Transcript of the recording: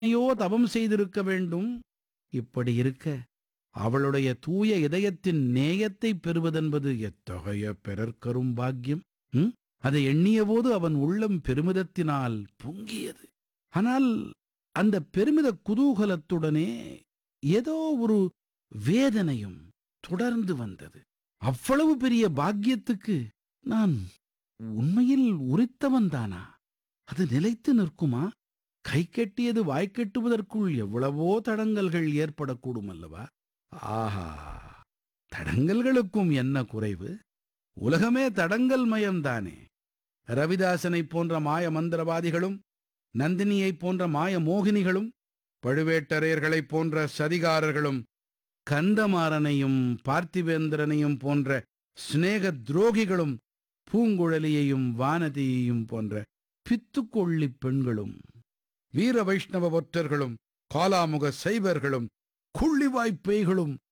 எத்தனையோ தவம் செய்திருக்க வேண்டும் இப்படி இருக்க அவளுடைய தூய இதயத்தின் நேயத்தைப் பெறுவதென்பது எத்தகைய பிறர்க்கரும் பாக்கியம் ம்? அதை எண்ணியபோது அவன் உள்ளம் பெருமிதத்தினால் பொங்கியது ஆனால் அந்த பெருமித குதூகலத்துடனே ஏதோ ஒரு வேதனையும் தொடர்ந்து வந்தது அவ்வளவு பெரிய பாக்கியத்துக்கு நான் உண்மையில் உரித்தவன்தானா அது நிலைத்து நிற்குமா கை கெட்டியது வாய்க்கெட்டுவதற்குள் எவ்வளவோ தடங்கல்கள் ஏற்படக்கூடும் அல்லவா ஆஹா தடங்கல்களுக்கும் என்ன குறைவு உலகமே தடங்கல் மயம்தானே ரவிதாசனைப் போன்ற மாய மந்திரவாதிகளும் நந்தினியைப் போன்ற மாய மோகினிகளும் பழுவேட்டரையர்களைப் போன்ற சதிகாரர்களும் கந்தமாறனையும் பார்த்திவேந்திரனையும் போன்ற சிநேக துரோகிகளும் பூங்குழலியையும் வானதியையும் போன்ற பித்துக்கொள்ளிப் பெண்களும் வீர வைஷ்ணவ ஒற்றர்களும் காலாமுக சைவர்களும் கொள்ளிவாய்ப் பேய்களும்